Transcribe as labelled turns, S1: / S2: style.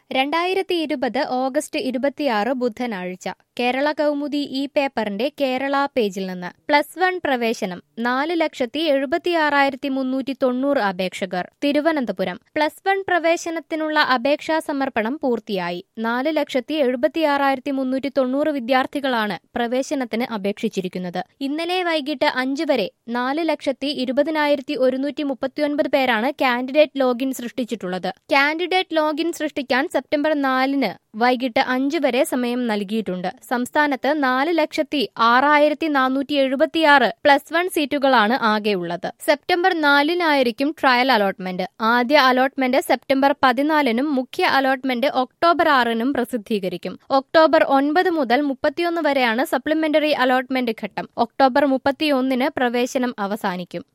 S1: രണ്ടായിരത്തി ഇരുപത് ഓഗസ്റ്റ് ഇരുപത്തിയാറ് ബുധനാഴ്ച കേരള കൗമുദി ഈ പേപ്പറിന്റെ കേരള പേജിൽ നിന്ന് പ്ലസ് വൺ പ്രവേശനം നാല് ലക്ഷത്തി എഴുപത്തിയാറായിരത്തി മുന്നൂറ്റി തൊണ്ണൂറ് അപേക്ഷകർ തിരുവനന്തപുരം പ്ലസ് വൺ പ്രവേശനത്തിനുള്ള അപേക്ഷാ സമർപ്പണം പൂർത്തിയായി നാല് ലക്ഷത്തി എഴുപത്തിയാറായിരത്തി മുന്നൂറ്റി തൊണ്ണൂറ് വിദ്യാർത്ഥികളാണ് പ്രവേശനത്തിന് അപേക്ഷിച്ചിരിക്കുന്നത് ഇന്നലെ വൈകിട്ട് അഞ്ച് വരെ നാല് ലക്ഷത്തി ഇരുപതിനായിരത്തി ഒരുന്നൂറ്റി മുപ്പത്തിയൊൻപത് പേരാണ് കാൻഡിഡേറ്റ് ലോഗിൻ സൃഷ്ടിച്ചിട്ടുള്ളത് കാൻഡിഡേറ്റ് ലോഗിൻ സൃഷ്ടിക്കാൻ സെപ്റ്റംബർ നാലിന് വൈകിട്ട് അഞ്ച് വരെ സമയം നൽകിയിട്ടുണ്ട് സംസ്ഥാനത്ത് നാല് ലക്ഷത്തി ആറായിരത്തി നാനൂറ്റി എഴുപത്തിയാറ് പ്ലസ് വൺ സീറ്റുകളാണ് ആകെയുള്ളത് സെപ്റ്റംബർ നാലിനായിരിക്കും ട്രയൽ അലോട്ട്മെന്റ് ആദ്യ അലോട്ട്മെന്റ് സെപ്റ്റംബർ പതിനാലിനും മുഖ്യ അലോട്ട്മെന്റ് ഒക്ടോബർ ആറിനും പ്രസിദ്ധീകരിക്കും ഒക്ടോബർ ഒൻപത് മുതൽ മുപ്പത്തിയൊന്ന് വരെയാണ് സപ്ലിമെന്ററി അലോട്ട്മെന്റ് ഘട്ടം ഒക്ടോബർ മുപ്പത്തിയൊന്നിന് പ്രവേശനം അവസാനിക്കും